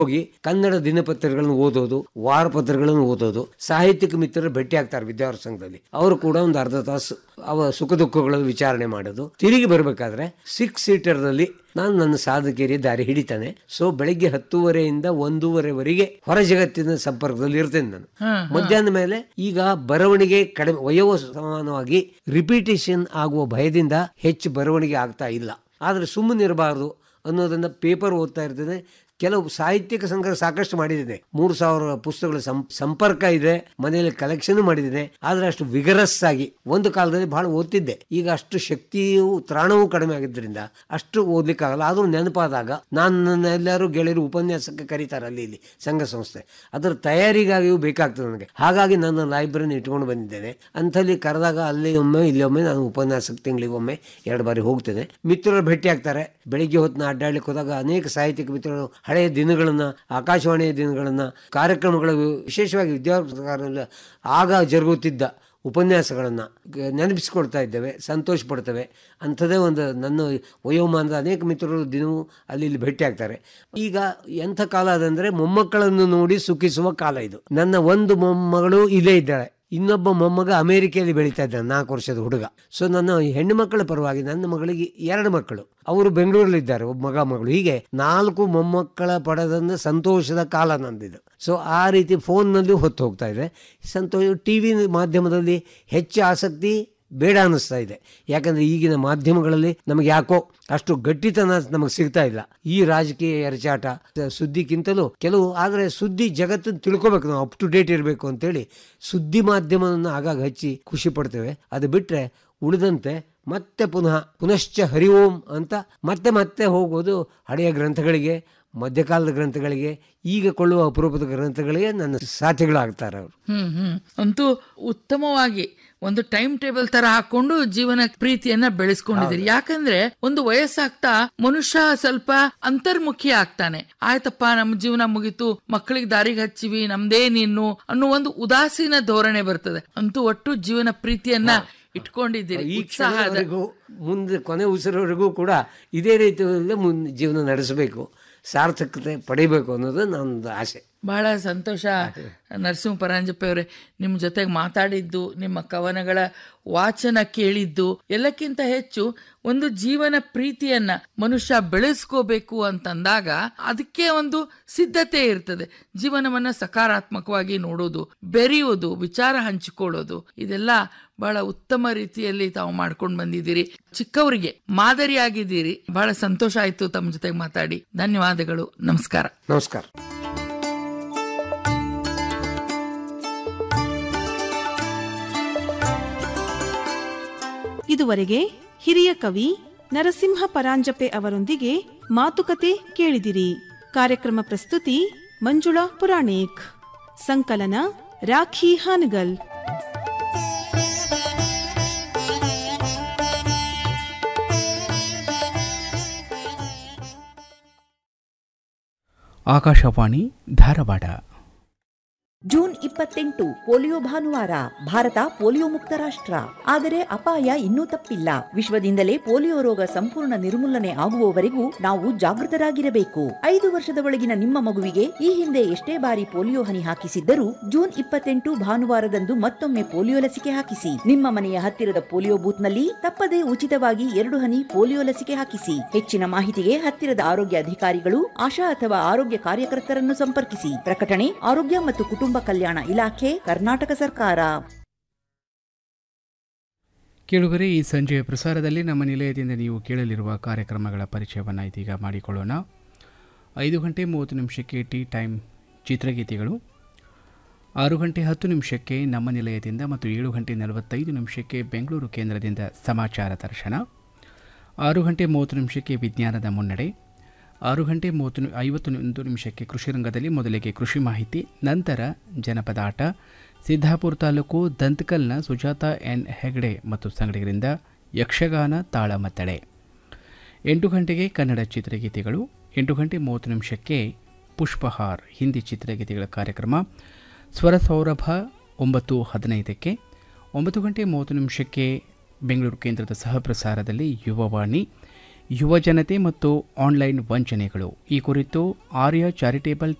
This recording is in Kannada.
ಹೋಗಿ ಕನ್ನಡ ದಿನಪತ್ರಿಕೆಗಳನ್ನು ಓದೋದು ವಾರಪತ್ರಗಳನ್ನು ಓದೋದು ಸಾಹಿತ್ಯಿಕ ಮಿತ್ರರು ಭೇಟಿ ಆಗ್ತಾರೆ ವಿದ್ಯಾವರ ಸಂಘದಲ್ಲಿ ಅವರು ಕೂಡ ಒಂದು ಅರ್ಧ ತಾಸು ಅವ ಸುಖ ದುಃಖಗಳನ್ನು ವಿಚಾರಣೆ ಮಾಡೋದು ತಿರುಗಿ ಬರಬೇಕಾದ್ರೆ ಸಿಕ್ಸ್ ಸೀಟರ್ನಲ್ಲಿ ನಾನು ನನ್ನ ಸಾಧಕೇರಿ ದಾರಿ ಹಿಡಿತಾನೆ ಸೊ ಬೆಳಿಗ್ಗೆ ಹತ್ತೂವರೆಯಿಂದ ಒಂದೂವರೆವರೆಗೆ ಹೊರ ಜಗತ್ತಿನ ಸಂಪರ್ಕದಲ್ಲಿ ಇರ್ತೇನೆ ನಾನು ಮಧ್ಯಾಹ್ನ ಮೇಲೆ ಈಗ ಬರವಣಿಗೆ ಕಡಿಮೆ ವಯೋ ಸಮಾನವಾಗಿ ರಿಪಿಟೇಷನ್ ಆಗುವ ಭಯದಿಂದ ಹೆಚ್ಚು ಬರವಣಿಗೆ ಆಗ್ತಾ ಇಲ್ಲ ಆದರೆ ಸುಮ್ಮನಿರಬಾರದು ಅನ್ನೋದನ್ನ ಪೇಪರ್ ಓದ್ತಾ ಇರ್ತೇನೆ ಕೆಲವು ಸಾಹಿತ್ಯಿಕ ಸಂಗ್ರಹ ಸಾಕಷ್ಟು ಮಾಡಿದ್ದೇನೆ ಮೂರು ಸಾವಿರ ಪುಸ್ತಕಗಳ ಸಂ- ಸಂಪರ್ಕ ಇದೆ ಮನೆಯಲ್ಲಿ ಕಲೆಕ್ಷನ್ ಮಾಡಿದ್ದೇನೆ ಆದ್ರೆ ಅಷ್ಟು ವಿಗರಸ್ ಆಗಿ ಒಂದು ಕಾಲದಲ್ಲಿ ಬಹಳ ಓದ್ತಿದ್ದೆ ಈಗ ಅಷ್ಟು ಶಕ್ತಿಯು ತ್ರಾಣವೂ ಕಡಿಮೆ ಆಗಿದ್ದರಿಂದ ಅಷ್ಟು ಓದ್ಲಿಕ್ಕಾಗಲ್ಲ ಆದ್ರೂ ನೆನಪಾದಾಗ ನಾನು ನನ್ನ ಎಲ್ಲರೂ ಗೆಳೆಯರು ಉಪನ್ಯಾಸಕ್ಕೆ ಕರೀತಾರೆ ಅಲ್ಲಿ ಇಲ್ಲಿ ಸಂಘ ಸಂಸ್ಥೆ ಅದರ ತಯಾರಿಗಾಗಿಯೂ ಬೇಕಾಗ್ತದೆ ನನಗೆ ಹಾಗಾಗಿ ನನ್ನ ಲೈಬ್ರರಿನ ಇಟ್ಕೊಂಡು ಬಂದಿದ್ದೇನೆ ಅಂಥಲ್ಲಿ ಕರೆದಾಗ ಅಲ್ಲಿ ಒಮ್ಮೆ ಇಲ್ಲಿ ಒಮ್ಮೆ ನಾನು ಉಪನ್ಯಾಸಕ್ಕೆ ತಿಂಗಳಿಗೆ ಒಮ್ಮೆ ಎರಡು ಬಾರಿ ಹೋಗ್ತೇನೆ ಮಿತ್ರರು ಭೇಟಿ ಆಗ್ತಾರೆ ಬೆಳಿಗ್ಗೆ ಹೊತ್ತಿನ ಅಡ್ಡಾಡ್ಲಿಕ್ಕೆ ಹೋದಾಗ ಅನೇಕ ಸಾಹಿತ್ಯಿಕ ಮಿತ್ರರು ಹಳೆಯ ದಿನಗಳನ್ನ ಆಕಾಶವಾಣಿಯ ದಿನಗಳನ್ನ ಕಾರ್ಯಕ್ರಮಗಳು ವಿಶೇಷವಾಗಿ ವಿದ್ಯಾರ್ಥಿ ಆಗ ಜರುಗುತ್ತಿದ್ದ ಉಪನ್ಯಾಸಗಳನ್ನು ನೆನಪಿಸಿಕೊಳ್ತಾ ಇದ್ದೇವೆ ಸಂತೋಷ ಪಡ್ತೇವೆ ಅಂಥದ್ದೇ ಒಂದು ನನ್ನ ವಯೋಮಾನದ ಅನೇಕ ಮಿತ್ರರು ದಿನವೂ ಅಲ್ಲಿ ಇಲ್ಲಿ ಭೇಟಿ ಆಗ್ತಾರೆ ಈಗ ಎಂಥ ಕಾಲ ಅದಂದ್ರೆ ಮೊಮ್ಮಕ್ಕಳನ್ನು ನೋಡಿ ಸುಖಿಸುವ ಕಾಲ ಇದು ನನ್ನ ಒಂದು ಮೊಮ್ಮಗಳು ಇಲ್ಲೇ ಇದ್ದಾಳೆ ಇನ್ನೊಬ್ಬ ಮೊಮ್ಮಗ ಅಮೆರಿಕೆಯಲ್ಲಿ ಬೆಳೀತಾ ಇದ್ದಾನೆ ನಾಲ್ಕು ವರ್ಷದ ಹುಡುಗ ಸೊ ನನ್ನ ಹೆಣ್ಣು ಮಕ್ಕಳ ಪರವಾಗಿ ನನ್ನ ಮಗಳಿಗೆ ಎರಡು ಮಕ್ಕಳು ಅವರು ಬೆಂಗಳೂರಲ್ಲಿದ್ದಾರೆ ಒಬ್ಬ ಮಗ ಮಗಳು ಹೀಗೆ ನಾಲ್ಕು ಮೊಮ್ಮಕ್ಕಳ ಪಡೆದನ್ನ ಸಂತೋಷದ ಕಾಲ ನಂದಿದು ಸೊ ಆ ರೀತಿ ಫೋನ್ನಲ್ಲಿ ಹೊತ್ತು ಹೋಗ್ತಾ ಇದೆ ಸಂತೋಷ ಟಿ ವಿ ಮಾಧ್ಯಮದಲ್ಲಿ ಹೆಚ್ಚು ಆಸಕ್ತಿ ಬೇಡ ಅನ್ನಿಸ್ತಾ ಇದೆ ಯಾಕಂದ್ರೆ ಈಗಿನ ಮಾಧ್ಯಮಗಳಲ್ಲಿ ನಮಗೆ ಯಾಕೋ ಅಷ್ಟು ಗಟ್ಟಿತನ ನಮಗೆ ಸಿಗ್ತಾ ಇಲ್ಲ ಈ ರಾಜಕೀಯ ಎರಚಾಟ ಸುದ್ದಿಗಿಂತಲೂ ಕೆಲವು ಆದರೆ ಸುದ್ದಿ ಜಗತ್ತನ್ನು ತಿಳ್ಕೊಬೇಕು ನಾವು ಅಪ್ ಟು ಡೇಟ್ ಇರಬೇಕು ಅಂತೇಳಿ ಸುದ್ದಿ ಮಾಧ್ಯಮವನ್ನು ಆಗಾಗ ಹಚ್ಚಿ ಖುಷಿ ಪಡ್ತೇವೆ ಅದು ಬಿಟ್ಟರೆ ಉಳಿದಂತೆ ಮತ್ತೆ ಪುನಃ ಪುನಶ್ಚ ಹರಿ ಓಂ ಅಂತ ಮತ್ತೆ ಮತ್ತೆ ಹೋಗೋದು ಹಳೆಯ ಗ್ರಂಥಗಳಿಗೆ ಮಧ್ಯಕಾಲದ ಗ್ರಂಥಗಳಿಗೆ ಈಗ ಕೊಳ್ಳುವ ಅಪರೂಪದ ಗ್ರಂಥಗಳಿಗೆ ನನ್ನ ಸಾಥಿಗಳಾಗ್ತಾರೆ ಅವರು ಹ್ಮ್ ಹ್ಮ್ ಅಂತೂ ಉತ್ತಮವಾಗಿ ಒಂದು ಟೈಮ್ ಟೇಬಲ್ ತರ ಹಾಕೊಂಡು ಜೀವನ ಪ್ರೀತಿಯನ್ನ ಬೆಳೆಸ್ಕೊಂಡಿದ್ದೀರಿ ಯಾಕಂದ್ರೆ ಒಂದು ವಯಸ್ಸಾಗ್ತಾ ಮನುಷ್ಯ ಸ್ವಲ್ಪ ಅಂತರ್ಮುಖಿ ಆಗ್ತಾನೆ ಆಯ್ತಪ್ಪ ನಮ್ಮ ಜೀವನ ಮುಗೀತು ಮಕ್ಕಳಿಗೆ ದಾರಿಗೆ ಹಚ್ಚಿವಿ ನಮ್ದೇ ನೀನು ಅನ್ನೋ ಒಂದು ಉದಾಸೀನ ಧೋರಣೆ ಬರ್ತದೆ ಅಂತೂ ಒಟ್ಟು ಜೀವನ ಪ್ರೀತಿಯನ್ನ ಇಟ್ಕೊಂಡಿದ್ದೀರಿ ಈ ಉತ್ಸಾಹದ ಕ್ಷಣದವರೆಗೂ ಮುಂದೆ ಕೊನೆ ಉಸಿರವರೆಗೂ ಕೂಡ ಇದೇ ರೀತಿಯಲ್ಲೇ ಮುಂದೆ ಜೀವನ ನಡೆಸಬೇಕು ಸಾರ್ಥಕತೆ ಪಡಿಬೇಕು ಅನ್ನೋದು ನನ್ನದು ಆಸೆ ಬಹಳ ಸಂತೋಷ ನರಸಿಂಹ ಪರಾಂಜಪೆ ಅವರೇ ನಿಮ್ಮ ಜೊತೆಗೆ ಮಾತಾಡಿದ್ದು ನಿಮ್ಮ ಕವನಗಳ ವಾಚನ ಕೇಳಿದ್ದು ಎಲ್ಲಕ್ಕಿಂತ ಹೆಚ್ಚು ಒಂದು ಜೀವನ ಪ್ರೀತಿಯನ್ನ ಮನುಷ್ಯ ಬೆಳೆಸ್ಕೋಬೇಕು ಅಂತಂದಾಗ ಅದಕ್ಕೆ ಒಂದು ಸಿದ್ಧತೆ ಇರ್ತದೆ ಜೀವನವನ್ನ ಸಕಾರಾತ್ಮಕವಾಗಿ ನೋಡೋದು ಬೆರೆಯೋದು ವಿಚಾರ ಹಂಚಿಕೊಳ್ಳೋದು ಇದೆಲ್ಲ ಬಹಳ ಉತ್ತಮ ರೀತಿಯಲ್ಲಿ ತಾವು ಮಾಡ್ಕೊಂಡು ಬಂದಿದ್ದೀರಿ ಚಿಕ್ಕವರಿಗೆ ಮಾದರಿಯಾಗಿದ್ದೀರಿ ಬಹಳ ಸಂತೋಷ ಆಯ್ತು ತಮ್ಮ ಜೊತೆಗೆ ಮಾತಾಡಿ ಧನ್ಯವಾದಗಳು ನಮಸ್ಕಾರ ನಮಸ್ಕಾರ ಇದುವರೆಗೆ ಹಿರಿಯ ಕವಿ ನರಸಿಂಹ ಪರಾಂಜಪೆ ಅವರೊಂದಿಗೆ ಮಾತುಕತೆ ಕೇಳಿದಿರಿ ಕಾರ್ಯಕ್ರಮ ಪ್ರಸ್ತುತಿ ಮಂಜುಳಾ ಪುರಾಣಿಕ್ ಸಂಕಲನ ರಾಖಿ ಹಾನಗಲ್ ಆಕಾಶವಾಣಿ ಧಾರವಾಡ ಜೂನ್ ಇಪ್ಪತ್ತೆಂಟು ಪೋಲಿಯೋ ಭಾನುವಾರ ಭಾರತ ಪೋಲಿಯೋ ಮುಕ್ತ ರಾಷ್ಟ್ರ ಆದರೆ ಅಪಾಯ ಇನ್ನೂ ತಪ್ಪಿಲ್ಲ ವಿಶ್ವದಿಂದಲೇ ಪೋಲಿಯೋ ರೋಗ ಸಂಪೂರ್ಣ ನಿರ್ಮೂಲನೆ ಆಗುವವರೆಗೂ ನಾವು ಜಾಗೃತರಾಗಿರಬೇಕು ಐದು ವರ್ಷದ ಒಳಗಿನ ನಿಮ್ಮ ಮಗುವಿಗೆ ಈ ಹಿಂದೆ ಎಷ್ಟೇ ಬಾರಿ ಪೋಲಿಯೋ ಹನಿ ಹಾಕಿಸಿದ್ದರೂ ಜೂನ್ ಇಪ್ಪತ್ತೆಂಟು ಭಾನುವಾರದಂದು ಮತ್ತೊಮ್ಮೆ ಪೋಲಿಯೋ ಲಸಿಕೆ ಹಾಕಿಸಿ ನಿಮ್ಮ ಮನೆಯ ಹತ್ತಿರದ ಪೋಲಿಯೋ ಬೂತ್ನಲ್ಲಿ ತಪ್ಪದೇ ಉಚಿತವಾಗಿ ಎರಡು ಹನಿ ಪೋಲಿಯೋ ಲಸಿಕೆ ಹಾಕಿಸಿ ಹೆಚ್ಚಿನ ಮಾಹಿತಿಗೆ ಹತ್ತಿರದ ಆರೋಗ್ಯ ಅಧಿಕಾರಿಗಳು ಆಶಾ ಅಥವಾ ಆರೋಗ್ಯ ಕಾರ್ಯಕರ್ತರನ್ನು ಸಂಪರ್ಕಿಸಿ ಪ್ರಕಟಣೆ ಆರೋಗ್ಯ ಮತ್ತು ಕುಟುಂಬ ಕಲ್ಯಾಣ ಇಲಾಖೆ ಕರ್ನಾಟಕ ಸರ್ಕಾರ ಕೇಳುಗರೆ ಈ ಸಂಜೆಯ ಪ್ರಸಾರದಲ್ಲಿ ನಮ್ಮ ನಿಲಯದಿಂದ ನೀವು ಕೇಳಲಿರುವ ಕಾರ್ಯಕ್ರಮಗಳ ಪರಿಚಯವನ್ನು ಇದೀಗ ಮಾಡಿಕೊಳ್ಳೋಣ ಐದು ಗಂಟೆ ಮೂವತ್ತು ನಿಮಿಷಕ್ಕೆ ಟೀ ಟೈಮ್ ಚಿತ್ರಗೀತೆಗಳು ಆರು ಗಂಟೆ ಹತ್ತು ನಿಮಿಷಕ್ಕೆ ನಮ್ಮ ನಿಲಯದಿಂದ ಮತ್ತು ಏಳು ಗಂಟೆ ನಲವತ್ತೈದು ನಿಮಿಷಕ್ಕೆ ಬೆಂಗಳೂರು ಕೇಂದ್ರದಿಂದ ಸಮಾಚಾರ ದರ್ಶನ ಆರು ಗಂಟೆ ಮೂವತ್ತು ನಿಮಿಷಕ್ಕೆ ವಿಜ್ಞಾನದ ಮುನ್ನಡೆ ಆರು ಗಂಟೆ ಮೂವತ್ತು ನಿ- ಐವತ್ತೊಂದು ನಿಮಿಷಕ್ಕೆ ಕೃಷಿ ರಂಗದಲ್ಲಿ ಮೊದಲಿಗೆ ಕೃಷಿ ಮಾಹಿತಿ ನಂತರ ಜನಪದ ಆಟ ಸಿದ್ದಾಪುರ ತಾಲೂಕು ದಂತಕಲ್ನ ಸುಜಾತ ಎನ್ ಹೆಗ್ಡೆ ಮತ್ತು ಸಂಗಡಿಗರಿಂದ ಯಕ್ಷಗಾನ ತಾಳಮದ್ದಳೆ ಎಂಟು ಗಂಟೆಗೆ ಕನ್ನಡ ಚಿತ್ರಗೀತೆಗಳು ಎಂಟು ಗಂಟೆ ಮೂವತ್ತು ನಿಮಿಷಕ್ಕೆ ಪುಷ್ಪಹಾರ್ ಹಿಂದಿ ಚಿತ್ರಗೀತೆಗಳ ಕಾರ್ಯಕ್ರಮ ಸ್ವರ ಸೌರಭ ಒಂಬತ್ತು ಹದಿನೈದಕ್ಕೆ ಒಂಬತ್ತು ಗಂಟೆ ಮೂವತ್ತು ನಿಮಿಷಕ್ಕೆ ಬೆಂಗಳೂರು ಕೇಂದ್ರದ ಸಹಪ್ರಸಾರದಲ್ಲಿ ಯುವವಾಣಿ ಯುವಜನತೆ ಮತ್ತು ಆನ್ಲೈನ್ ವಂಚನೆಗಳು ಈ ಕುರಿತು ಆರ್ಯ ಚಾರಿಟೇಬಲ್